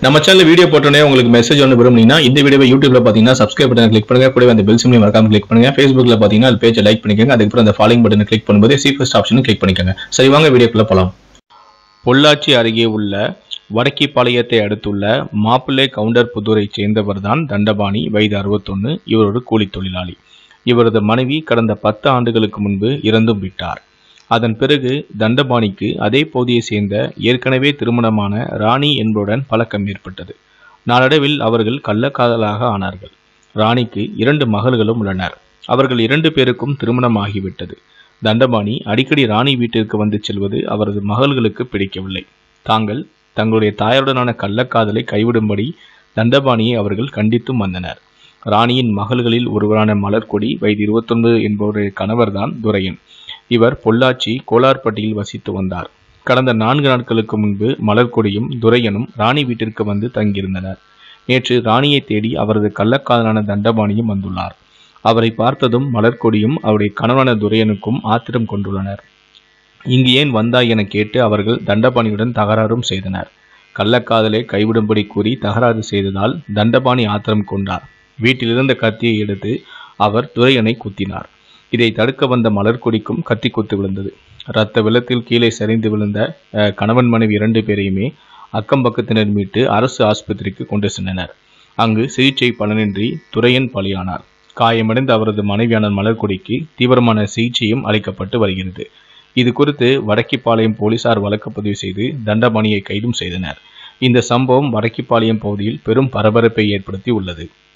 நம்ம channel video போட்டோன்னே உங்களுக்கு மெசேஜ் ஒன்று விரும்புனீங்கன்னா இந்த வீடியோவை யூடியூப்ல பார்த்தீங்கன்னா சப்ஸ்கிரைப் பட்டன் கிளிக் பண்ணுங்க கூடவே அந்த பெல் சிம்லையும் மறக்காம கிளிக் பண்ணுங்க ஃபேஸ்புக்ல பார்த்தீங்கன்னா அது பேஜை லைக் பண்ணிக்கோங்க அதுக்கப்புறம் அந்த ஃபாலோயிங் பட்டனை கிளிக் பண்ணும்போது சி ஃபர்ஸ்ட் ஆப்ஷனும் கிளிக் பண்ணிக்கோங்க சரி வாங்க வீடியோக்குள்ள போலாம் பொள்ளாச்சி அருகே உள்ள வடக்கிப்பாளையத்தை அடுத்துள்ள மாப்பிள்ளை கவுண்டர் புதூரைச் சேர்ந்தவர்தான் தண்டபாணி வயது அறுபத்தொன்னு இவர் ஒரு கூலித் தொழிலாளி இவரது மனைவி கடந்த பத்து ஆண்டுகளுக்கு முன்பு இறந்தும் விட்டார் அதன் பிறகு தண்டபாணிக்கு அதே பகுதியை சேர்ந்த ஏற்கனவே திருமணமான ராணி என்பவருடன் பழக்கம் ஏற்பட்டது நாளடைவில் அவர்கள் கள்ளக்காதலாக ஆனார்கள் ராணிக்கு இரண்டு மகள்களும் உள்ளனர் அவர்கள் இரண்டு பேருக்கும் திருமணம் ஆகிவிட்டது தண்டபாணி அடிக்கடி ராணி வீட்டிற்கு வந்து செல்வது அவரது மகள்களுக்கு பிடிக்கவில்லை தாங்கள் தங்களுடைய தாயாருடனான கள்ளக்காதலை கைவிடும்படி தண்டபாணியை அவர்கள் கண்டித்தும் வந்தனர் ராணியின் மகள்களில் ஒருவரான மலர்கொடி வயது இருபத்தொன்பது என்பவருடைய கணவர்தான் துரையன் இவர் பொள்ளாச்சி கோலார்பட்டியில் வசித்து வந்தார் கடந்த நான்கு நாட்களுக்கு முன்பு மலர்கொடியும் துரையனும் ராணி வீட்டிற்கு வந்து தங்கியிருந்தனர் நேற்று ராணியை தேடி அவரது கள்ளக்காதலான தண்டபாணியும் வந்துள்ளார் அவரை பார்த்ததும் மலர்கொடியும் அவருடைய கணவனான துரையனுக்கும் ஆத்திரம் கொண்டுள்ளனர் இங்கு ஏன் வந்தாய் என கேட்டு அவர்கள் தண்டபாணியுடன் தகராறும் செய்தனர் கள்ளக்காதலை கைவிடும்படி கூறி தகராறு செய்ததால் தண்டபாணி ஆத்திரம் கொண்டார் வீட்டிலிருந்த கத்தியை எடுத்து அவர் துரையனை குத்தினார் இதை தடுக்க வந்த மலர்கொடிக்கும் கத்தி குத்து விழுந்தது இரத்த வெள்ளத்தில் கீழே சரிந்து விழுந்த அஹ், கணவன் மனைவி இரண்டு பேரையுமே அக்கம் பக்கத்தினர் மீட்டு அரசு ஆஸ்பத்திரிக்கு கொண்டு சென்றனர் அங்கு சிகிச்சை பலனின்றி துரையன் பலியானார் காயமடைந்த அவரது மனைவியான மலர்கொடிக்கு தீவிரமான சிகிச்சையும் அளிக்கப்பட்டு வருகிறது இது குறித்து வடக்கிப்பாளையம் போலீசார் வழக்கு பதிவு செய்து தண்டபாணியை கைதும் செய்தனர் இந்த சம்பவம் வடக்கிப்பாளையம் பகுதியில் பெரும் பரபரப்பை ஏற்படுத்தி உள்ளது